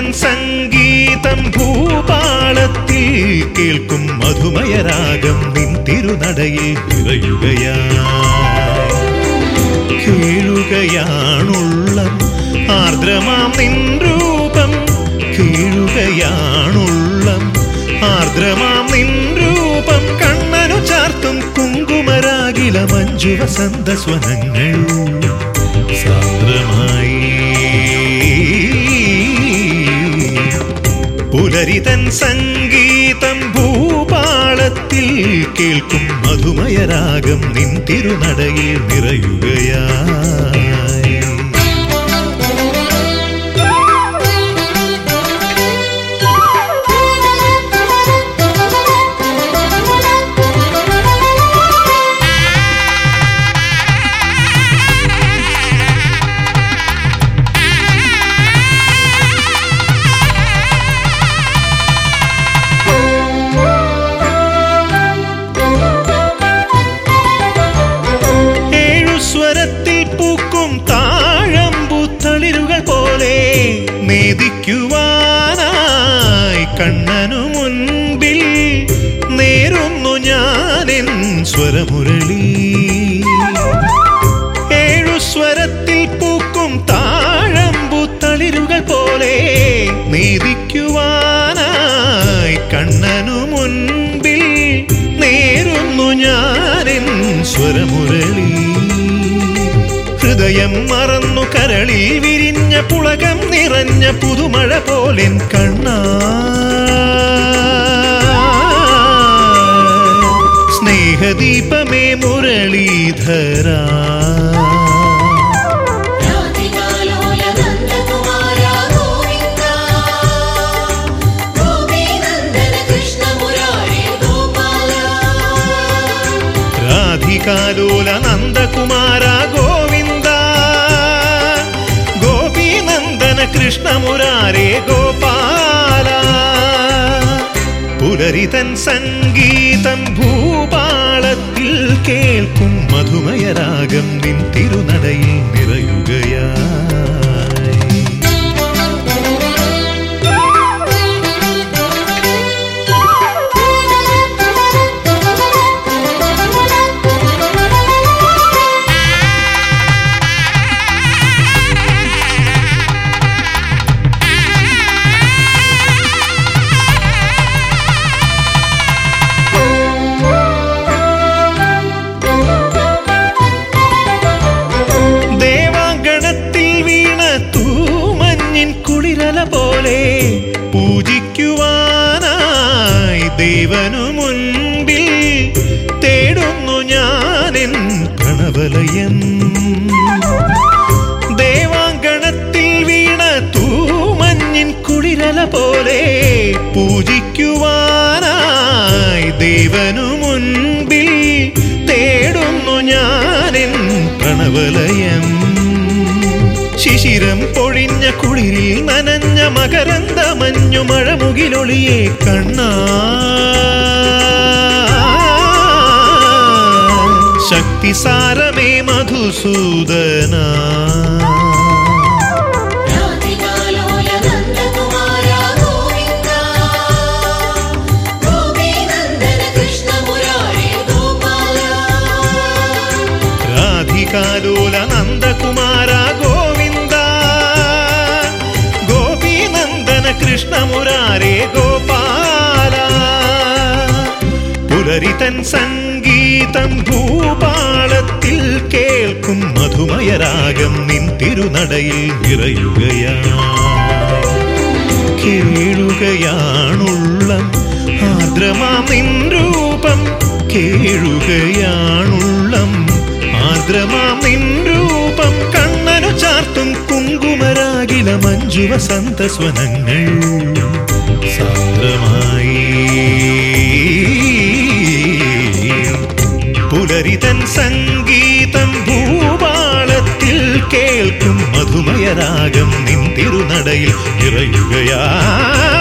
പുലരിതൻ സംഗീതം ഭൂപാളത്തിൽ കേൾക്കും മധുമയരാഗം നിൻ തിരുനടയിൽ നിറയുകയായി കേഴുകയാണുള്ളം ആർദ്രമാം നിൻ രൂപം കേഴുകയാണുള്ളം ആർദ്രമാം നിൻ രൂപം കണ്ണനു ചാർത്തും കുങ്കുമരാകില മഞ്ജു വസന്ത സ്വനങ്ങൾ സാന്ദ്രമായി പുലരിതൻ സംഗീതം ഭൂപാളത്തിൽ കേൾക്കും മധുമയരാഗം നിൻ തിരുനടയിൽ നിറയുകയായി ഏഴു സ്വരത്തിൽ പൂക്കും താഴമ്പുത്തളിരുകൾ പോലെ നേദിക്കുവാനായി കണ്ണനു മുൻപിൽ നേരുന്നു ഞാനെൻ സ്വരമുരളി ഏഴു സ്വരത്തിൽ പൂക്കും താഴമ്പുത്തളിരുകൾ പോലെ നേദിക്കുവാനായി കണ്ണനു മുൻപിൽ നേരുന്നു ഞാനെൻ സ്വരമുരളി ഹൃദയം മറന്നു കരളിൽ വിരിഞ്ഞ പുളകം നിറഞ്ഞ പുതുമഴ പോലെൻ കണ്ണാ സ്നേഹദീപമേ മുരളീധരാ രാധികാലോല നന്ദകുമാര ഗോവിന്ദ ഗോപീനന്ദന കൃഷ്ണ മുരാരേ ഗോപാല രാധികാലോല നന്ദകുമാര ഗോവിന്ദ ഗോപീനന്ദന കൃഷ്ണമുരാരേ ഗോപാല പുലരിതൻ സംഗീതം ഭൂപാളത്തിൽ കേൾക്കും മധുമയരാഗം നിൻ തിരുനടയിൽ നിറയുകയായി ദേവാങ്കണത്തിൽ വീണ തൂമഞ്ഞിൻ കുളിരല പോലെ പൂജിക്കുവാനായി ദേവനു മുൻപിൽ തേടുന്നു ഞാനെൻ പ്രണവലയം ദേവാങ്കണത്തിൽ വീണ തൂമഞ്ഞിൻ കുളിരല പോലെ പൂജിക്കുവാനായി ദേവനു മുൻപിൽ തേടുന്നു ഞാനെൻ പ്രണവലയം ശിശിരം പൊഴിഞ്ഞ കുളിരിൽ നനഞ്ഞ മകരന്ത മഞ്ഞു മഴമുകിലൊളിയെ കണ്ണാ ശക്തിസാരമേ മധുസൂദന രാധികാലോല നന്ദകുമാര ഗോവിന്ദ ഗോപീനന്ദന കൃഷ്ണ മുരാരേ ഗോപാല രാധികാലോല നന്ദകുമാര ഗോവിന്ദ ഗോപീനന്ദന കൃഷ്ണമുരാരേ ഗോപാല പുലരിതൻ സംഗീതം ഭൂപാളത്തിൽ കേൾക്കും മധുമയരാഗം നിൻ തിരുനടയിൽ നിറയുകയായി കേഴുകയാണുള്ളം ആർദ്രമാം നിൻ രൂപം കേഴുകയാണുള്ളം ആർദ്രമാം നിൻ രൂപം കണ്ണനു ചാർത്തും കുങ്കുമരാകില മഞ്ജു വസന്ത സ്വനങ്ങൾ സാന്ദ്രമായി പുലരിതൻ സംഗീതം ഭൂപാളത്തിൽ കേൾക്കും മധുമയരാഗം നിൻ തിരുനടയിൽ നിറയുകയാ